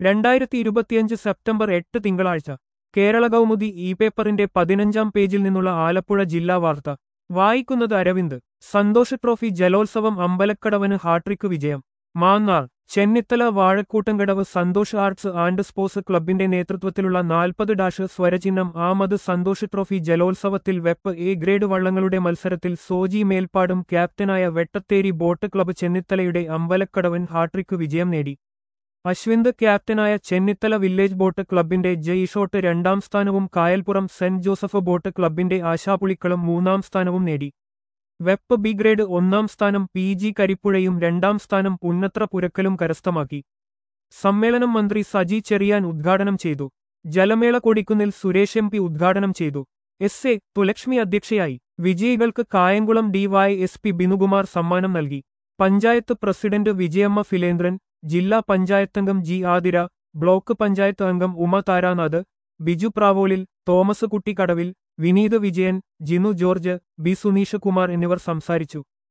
രണ്ടായിരത്തി ഇരുപത്തിയഞ്ച് സെപ്റ്റംബർ എട്ട് തിങ്കളാഴ്ച കേരള കൗമുദി ഇ പേപ്പറിന്റെ പതിനഞ്ചാം പേജിൽ നിന്നുള്ള ആലപ്പുഴ ജില്ലാ വാർത്ത വായിക്കുന്നത് അരവിന്ദ് സന്തോഷ് ട്രോഫി ജലോത്സവം അമ്പലക്കടവന് ഹാട്രിക്ക് വിജയം Mannar Chennithala Vazhakoottamkadavu Santhosh arts and sports ക്ലബിന്റെ നേതൃത്വത്തിലുള്ള നാൽപ്പത് ഡാഷ് സ്വരചിഹ്നം ആമത് സന്തോഷ് ട്രോഫി ജലോത്സവത്തിൽ വെപ്പ് എ ഗ്രേഡ് വള്ളങ്ങളുടെ മത്സരത്തിൽ സോജി മേൽപ്പാടും ക്യാപ്റ്റനായ വെട്ടത്തേരി ബോട്ട് ക്ലബ്ബ് ചെന്നിത്തലയുടെ അമ്പലക്കടവൻ ഹാട്രിക്ക് വിജയം നേടി അശ്വിന്ത് ക്യാപ്റ്റനായ ചെന്നിത്തല വില്ലേജ് ബോട്ട് ക്ലബിന്റെ ജയ്ഷോട്ട് രണ്ടാം സ്ഥാനവും കായൽപ്പുറം സെന്റ് ജോസഫ് ബോട്ട് ക്ലബിന്റെ ആശാപുളിക്കളും മൂന്നാം സ്ഥാനവും നേടി വെപ്പ് ബി ഗ്രേഡ് ഒന്നാം സ്ഥാനം പി ജി കരിപ്പുഴയും രണ്ടാം സ്ഥാനം പുന്നത്ര പുരക്കലും കരസ്ഥമാക്കി സമ്മേളനം മന്ത്രി സജി ചെറിയാൻ ഉദ്ഘാടനം ചെയ്തു ജലമേള കൊടിക്കുന്നിൽ സുരേഷ് എം പി ഉദ്ഘാടനം ചെയ്തു എസ് എ തുലക്ഷ്മി അധ്യക്ഷയായി വിജയികൾക്ക് Kayamkulam DY S P Binukumar സമ്മാനം നൽകി പഞ്ചായത്ത് പ്രസിഡന്റ് വിജയമ്മ ഫിലേന്ദ്രൻ ജില്ലാ പഞ്ചായത്തംഗം ജി ആതിര ബ്ലോക്ക് പഞ്ചായത്ത് അംഗം ഉമ താരാനാഥ് ബിജു പ്രാവോളിൽ തോമസ് കുട്ടി കടവിൽ വിനീത് വിജയൻ ജിനു ജോർജ് ബി സുനീഷ് കുമാർ എന്നിവർ സംസാരിച്ചു